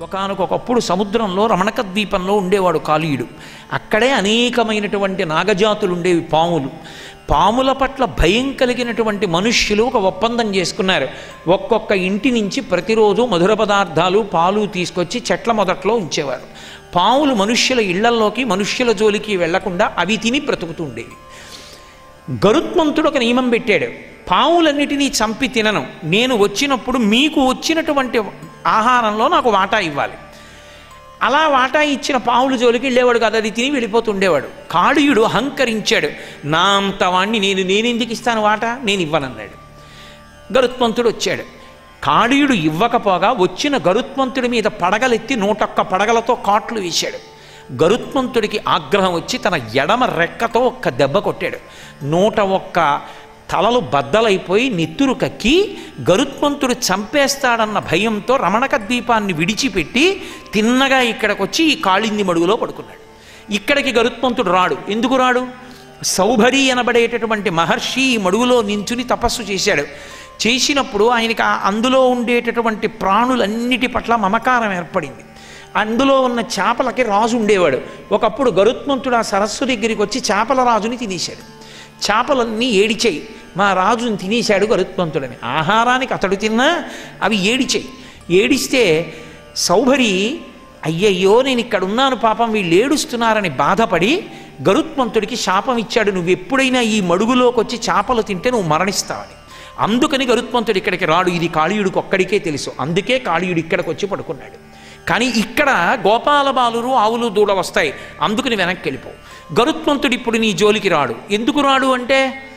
ఒకానొకప్పుడు సముద్రంలో రమణక ద్వీపంలో ఉండేవాడు కాళీయుడు అక్కడే అనేకమైనటువంటి నాగజాతులు ఉండేవి పాములు పాముల పట్ల భయం కలిగినటువంటి మనుష్యులు ఒక ఒప్పందం చేసుకున్నారు ఒక్కొక్క ఇంటి నుంచి ప్రతిరోజు మధుర పదార్థాలు పాలు తీసుకొచ్చి చెట్ల మొదట్లో ఉంచేవారు పాములు మనుష్యుల ఇళ్లల్లోకి మనుష్యుల జోలికి వెళ్లకుండా అవి తిని బ్రతుకుతుండేవి గరుత్మంతుడు ఒక నియమం పెట్టాడు పావులన్నిటినీ చంపి తినను నేను వచ్చినప్పుడు మీకు వచ్చినటువంటి ఆహారంలో నాకు వాటా ఇవ్వాలి అలా వాటా ఇచ్చిన పావుల జోలికి వెళ్ళేవాడు కాదు అది తిని వెళ్ళిపోతుండేవాడు కాళీయుడు అహంకరించాడు నా అంత వాణ్ణి నేను నేనెందుకు ఇస్తాను వాటా నేను ఇవ్వనన్నాడు గరుత్మంతుడు వచ్చాడు కాళీయుడు ఇవ్వకపోగా వచ్చిన గరుత్మంతుడి మీద పడగలెత్తి నూటొక్క పడగలతో కాట్లు వేశాడు గరుత్మంతుడికి ఆగ్రహం వచ్చి తన ఎడమ రెక్కతో ఒక్క దెబ్బ కొట్టాడు నూట ఒక్క తలలు బద్దలైపోయి నెత్తురు కక్కి గరుత్మంతుడు చంపేస్తాడన్న భయంతో రమణక ద్వీపాన్ని విడిచిపెట్టి తిన్నగా ఇక్కడికి వచ్చి ఈ కాళింది మడుగులో పడుకున్నాడు ఇక్కడికి గరుత్మంతుడు రాడు ఎందుకు రాడు సౌభరి అనబడేటటువంటి మహర్షి ఈ మడుగులో నించుని తపస్సు చేశాడు చేసినప్పుడు ఆయనకి ఆ అందులో ఉండేటటువంటి ప్రాణులన్నిటి పట్ల మమకారం ఏర్పడింది అందులో ఉన్న చేపలకి రాజు ఉండేవాడు ఒకప్పుడు గరుత్మంతుడు ఆ సరస్సు దగ్గరికి వచ్చి చేపల రాజుని తినేశాడు చేపలన్నీ ఏడిచాయి మా రాజుని తినేశాడు గరుత్మంతుడని ఆహారానికి అతడు తిన్నా అవి ఏడిచాయి ఏడిస్తే సౌభరి అయ్యయ్యో నేను ఇక్కడ ఉన్నాను పాపం వీళ్ళు ఏడుస్తున్నారని బాధపడి గరుత్మంతుడికి శాపం ఇచ్చాడు నువ్వు ఎప్పుడైనా ఈ మడుగులోకి వచ్చి చేపలు తింటే నువ్వు మరణిస్తావని అందుకని గరుత్మంతుడు ఇక్కడికి రాడు ఇది కాళీయుడికి ఒక్కడికే తెలుసు అందుకే కాళీయుడు ఇక్కడికి వచ్చి పడుకున్నాడు కానీ ఇక్కడ గోపాల బాలురు ఆవులు దూడ వస్తాయి అందుకని వెనక్కి వెళ్ళిపో గరుత్మంతుడు ఇప్పుడు నీ జోలికి రాడు ఎందుకు రాడు అంటే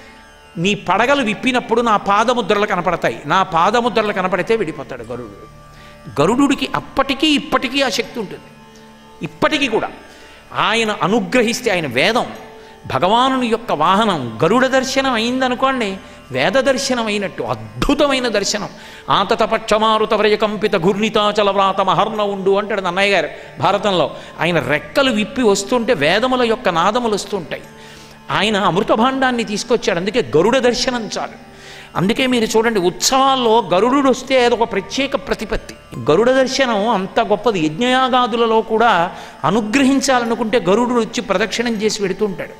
నీ పడగలు విప్పినప్పుడు నా పాదముద్రలు కనపడతాయి నా పాదముద్రలు కనపడితే విడిపోతాడు గరుడు గరుడుడికి అప్పటికీ ఇప్పటికీ ఆ శక్తి ఉంటుంది ఇప్పటికీ కూడా ఆయన అనుగ్రహిస్తే ఆయన వేదం భగవానుని యొక్క వాహనం గరుడ దర్శనం అయిందనుకోండి వేద దర్శనం అయినట్టు అద్భుతమైన దర్శనం ఆతతపక్షమారుత వ్రయకంపిత ఘూర్ణితాచల వ్రాత మహర్ణ ఉండు అంటాడు నన్నయ్య గారు భారతంలో ఆయన రెక్కలు విప్పి వస్తుంటే వేదముల యొక్క నాదములు వస్తుంటాయి ఆయన అమృత భాండాన్ని తీసుకొచ్చాడు అందుకే గరుడ దర్శనం చాలు అందుకే మీరు చూడండి ఉత్సవాల్లో గరుడు వస్తే అదొక ప్రత్యేక ప్రతిపత్తి గరుడ దర్శనం అంత గొప్పది యజ్ఞయాగాదులలో కూడా అనుగ్రహించాలనుకుంటే గరుడు వచ్చి ప్రదక్షిణం చేసి పెడుతుంటాడు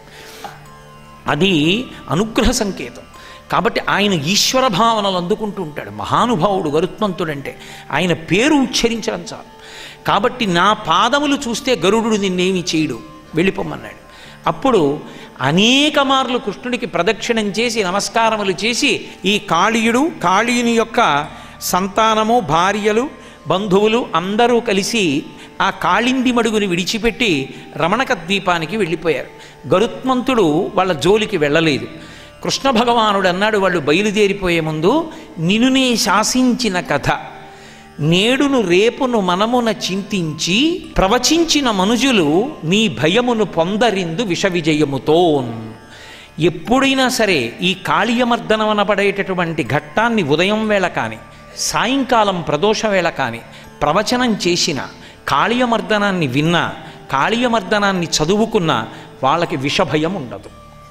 అది అనుగ్రహ సంకేతం కాబట్టి ఆయన ఈశ్వర భావనలు అందుకుంటూ ఉంటాడు మహానుభావుడు గరుత్మంతుడంటే ఆయన పేరు ఉచ్చరించడం చాలు కాబట్టి నా పాదములు చూస్తే గరుడు నిన్నేమి చేయడు వెళ్ళిపోమన్నాడు అప్పుడు అనేక మార్లు కృష్ణుడికి ప్రదక్షిణం చేసి నమస్కారములు చేసి ఈ కాళీయుడు కాళీయుని యొక్క సంతానము భార్యలు బంధువులు అందరూ కలిసి ఆ కాళింది మడుగుని విడిచిపెట్టి రమణక ద్వీపానికి వెళ్ళిపోయారు గరుత్మంతుడు వాళ్ళ జోలికి వెళ్ళలేదు కృష్ణ భగవానుడు అన్నాడు వాళ్ళు బయలుదేరిపోయే ముందు నినునే శాసించిన కథ నేడును రేపును మనమున చింతించి ప్రవచించిన మనుజులు నీ భయమును పొందరిందు విష విజయముతోన్ ఎప్పుడైనా సరే ఈ కాళీయమర్దనం అనబడేటటువంటి ఘట్టాన్ని ఉదయం వేళ కానీ సాయంకాలం ప్రదోష వేళ కానీ ప్రవచనం చేసిన కాళీయమర్దనాన్ని విన్నా కాళీయమర్దనాన్ని చదువుకున్న వాళ్ళకి విషభయం ఉండదు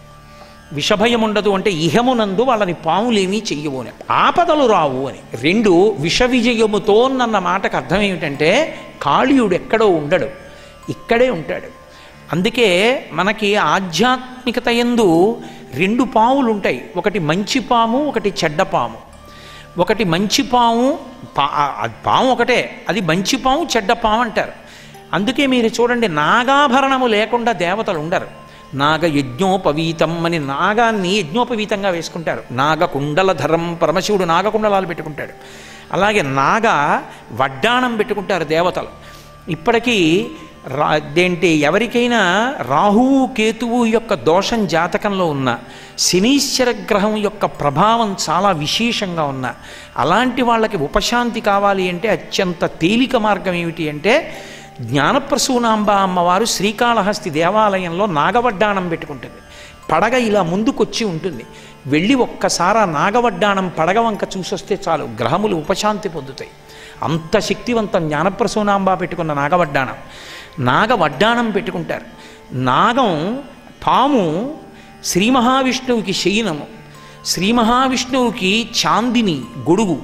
విషభయం ఉండదు అంటే ఇహమునందు వాళ్ళని పాములేమీ చెయ్యవు అని ఆపదలు రావు అని రెండు విష విజయముతో అన్న మాటకు అర్థం ఏమిటంటే కాళీయుడు ఎక్కడో ఉండడు ఇక్కడే ఉంటాడు అందుకే మనకి ఆధ్యాత్మికత ఎందు రెండు పాములు ఉంటాయి ఒకటి మంచి పాము ఒకటి చెడ్డ పాము ఒకటి మంచి పాము పా అది పాము ఒకటే అది మంచి పాము చెడ్డ పాము అంటారు అందుకే మీరు చూడండి నాగాభరణము లేకుండా దేవతలు ఉండరు నాగ యజ్ఞోపవీతం అని నాగాన్ని యజ్ఞోపవీతంగా వేసుకుంటారు నాగ కుండలధరం పరమశివుడు నాగకుండలాలు పెట్టుకుంటాడు అలాగే నాగ వడ్డాణం పెట్టుకుంటారు దేవతలు ఇప్పటికీ రా దేంటి ఎవరికైనా రాహువు కేతువు యొక్క దోషం జాతకంలో ఉన్న శనీశ్వర గ్రహం యొక్క ప్రభావం చాలా విశేషంగా ఉన్న అలాంటి వాళ్ళకి ఉపశాంతి కావాలి అంటే అత్యంత తేలిక మార్గం ఏమిటి అంటే జ్ఞానప్రసూనాంబ అమ్మవారు శ్రీకాళహస్తి దేవాలయంలో నాగవడ్డాణం పెట్టుకుంటుంది పడగ ఇలా ముందుకొచ్చి ఉంటుంది వెళ్ళి ఒక్కసారి ఆ నాగవడ్డాణం పడగ వంక చూసొస్తే చాలు గ్రహములు ఉపశాంతి పొందుతాయి అంత శక్తివంతం జ్ఞానప్రసూనాంబ పెట్టుకున్న నాగవడ్డాణం నాగవడ్డాణం పెట్టుకుంటారు నాగం పాము శ్రీ మహావిష్ణువుకి శయనము శ్రీ మహావిష్ణువుకి చాందిని గొడుగు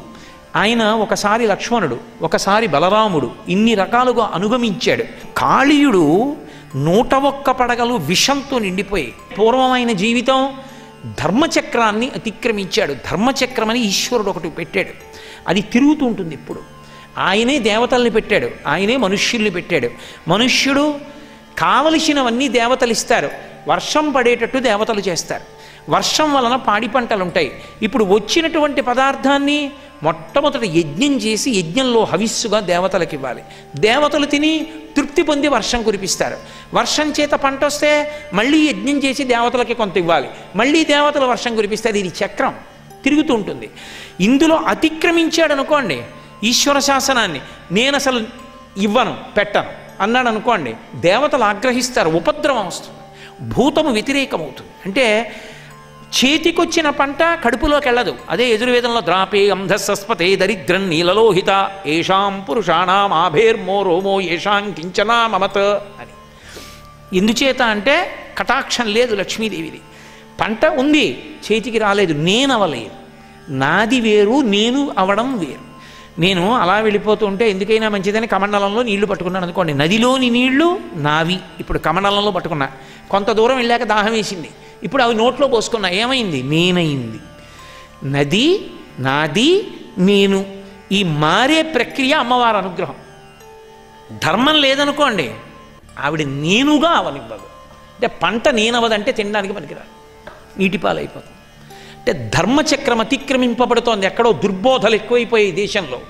ఆయన ఒకసారి లక్ష్మణుడు ఒకసారి బలరాముడు ఇన్ని రకాలుగా అనుగమించాడు కాళీయుడు నూట ఒక్క పడగలు విషంతో నిండిపోయి పూర్వమైన జీవితం ధర్మచక్రాన్ని అతిక్రమించాడు ధర్మచక్రం అని ఈశ్వరుడు ఒకటి పెట్టాడు అది తిరుగుతూ ఉంటుంది ఇప్పుడు ఆయనే దేవతల్ని పెట్టాడు ఆయనే మనుష్యుల్ని పెట్టాడు మనుష్యుడు కావలసినవన్నీ దేవతలు ఇస్తారు వర్షం పడేటట్టు దేవతలు చేస్తారు వర్షం వలన పాడి పంటలు ఉంటాయి ఇప్పుడు వచ్చినటువంటి పదార్థాన్ని మొట్టమొదట యజ్ఞం చేసి యజ్ఞంలో హవిస్సుగా దేవతలకు ఇవ్వాలి దేవతలు తిని తృప్తి పొంది వర్షం కురిపిస్తారు వర్షం చేత పంట వస్తే మళ్ళీ యజ్ఞం చేసి దేవతలకి కొంత ఇవ్వాలి మళ్ళీ దేవతలు వర్షం కురిపిస్తారు ఇది చక్రం తిరుగుతూ ఉంటుంది ఇందులో అతిక్రమించాడు అనుకోండి ఈశ్వర శాసనాన్ని నేను అసలు ఇవ్వను పెట్టను అన్నాడు అనుకోండి దేవతలు ఆగ్రహిస్తారు ఉపద్రవం వస్తుంది భూతము వ్యతిరేకమవుతుంది అంటే చేతికొచ్చిన పంట కడుపులోకి వెళ్ళదు అదే ఎదుర్వేదంలో ద్రాపే అంధస్వస్పతే దరిద్రం నీలలోహిత ఏషాం పురుషాణం ఆభేర్మో రోమో ఏషాం కించనా మమత అని ఎందుచేత అంటే కటాక్షం లేదు లక్ష్మీదేవిది పంట ఉంది చేతికి రాలేదు నేను అవలేదు నాది వేరు నేను అవడం వేరు నేను అలా వెళ్ళిపోతూ ఉంటే ఎందుకైనా మంచిదని కమండలంలో నీళ్లు పట్టుకున్నాను అనుకోండి నదిలోని నీళ్లు నావి ఇప్పుడు కమండలంలో పట్టుకున్నా కొంత దూరం వెళ్ళాక దాహం వేసింది ఇప్పుడు అవి నోట్లో పోసుకున్నా ఏమైంది నేనయింది నది నాది నేను ఈ మారే ప్రక్రియ అమ్మవారి అనుగ్రహం ధర్మం లేదనుకోండి ఆవిడ నేనుగా అవనివ్వదు అంటే పంట నేనవదంటే తినడానికి పనికిరాదు నీటిపాలైపోతుంది అంటే ధర్మచక్రం అతిక్రమింపబడుతోంది ఎక్కడో దుర్బోధలు ఎక్కువైపోయాయి దేశంలో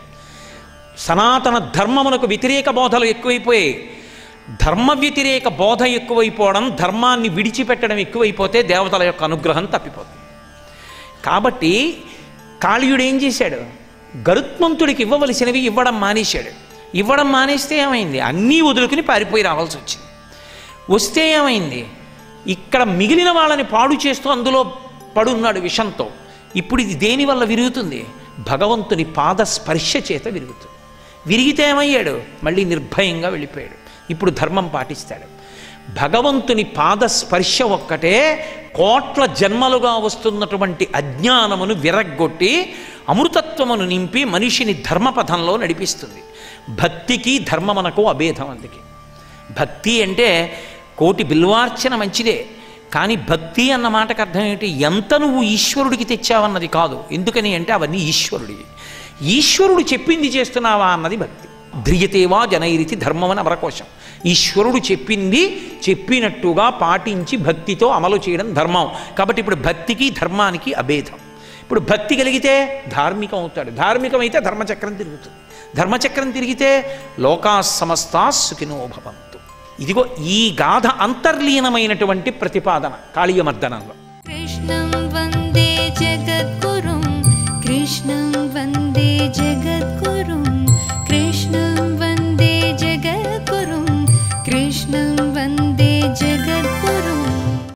సనాతన ధర్మమునకు వ్యతిరేక బోధలు ఎక్కువైపోయాయి ధర్మ వ్యతిరేక బోధ ఎక్కువైపోవడం ధర్మాన్ని విడిచిపెట్టడం ఎక్కువైపోతే దేవతల యొక్క అనుగ్రహం తప్పిపోతుంది కాబట్టి కాళీయుడు ఏం చేశాడు గరుత్మంతుడికి ఇవ్వవలసినవి ఇవ్వడం మానేశాడు ఇవ్వడం మానేస్తే ఏమైంది అన్నీ వదులుకుని పారిపోయి రావాల్సి వచ్చింది వస్తే ఏమైంది ఇక్కడ మిగిలిన వాళ్ళని పాడు చేస్తూ అందులో పడున్నాడు విషంతో ఇప్పుడు ఇది దేని వల్ల విరుగుతుంది భగవంతుని పాద స్పర్శ చేత విరుగుతుంది విరిగితే ఏమయ్యాడు మళ్ళీ నిర్భయంగా వెళ్ళిపోయాడు ఇప్పుడు ధర్మం పాటిస్తాడు భగవంతుని పాద స్పర్శ ఒక్కటే కోట్ల జన్మలుగా వస్తున్నటువంటి అజ్ఞానమును విరగ్గొట్టి అమృతత్వమును నింపి మనిషిని ధర్మపథంలో నడిపిస్తుంది భక్తికి ధర్మమునకు అభేదం అందుకే భక్తి అంటే కోటి బిల్వార్చన మంచిదే కానీ భక్తి అన్న మాటకు అర్థం ఏంటి ఎంత నువ్వు ఈశ్వరుడికి తెచ్చావన్నది కాదు ఎందుకని అంటే అవన్నీ ఈశ్వరుడివి ఈశ్వరుడు చెప్పింది చేస్తున్నావా అన్నది భక్తి ధ్రియతేవా జనైరితి ధర్మం అని అమరకోశం ఈశ్వరుడు చెప్పింది చెప్పినట్టుగా పాటించి భక్తితో అమలు చేయడం ధర్మం కాబట్టి ఇప్పుడు భక్తికి ధర్మానికి అభేదం ఇప్పుడు భక్తి కలిగితే ధార్మికం అవుతాడు ధార్మికమైతే ధర్మచక్రం తిరుగుతుంది ధర్మచక్రం తిరిగితే లోకా సమస్తా సుఖినో భవంతు ఇదిగో ఈ గాథ అంతర్లీనమైనటువంటి ప్రతిపాదన కాళీయమర్దనంలో कृष्णं वन्दे जगद्गुरुं कृष्णं वन्दे जगद्गुरुम्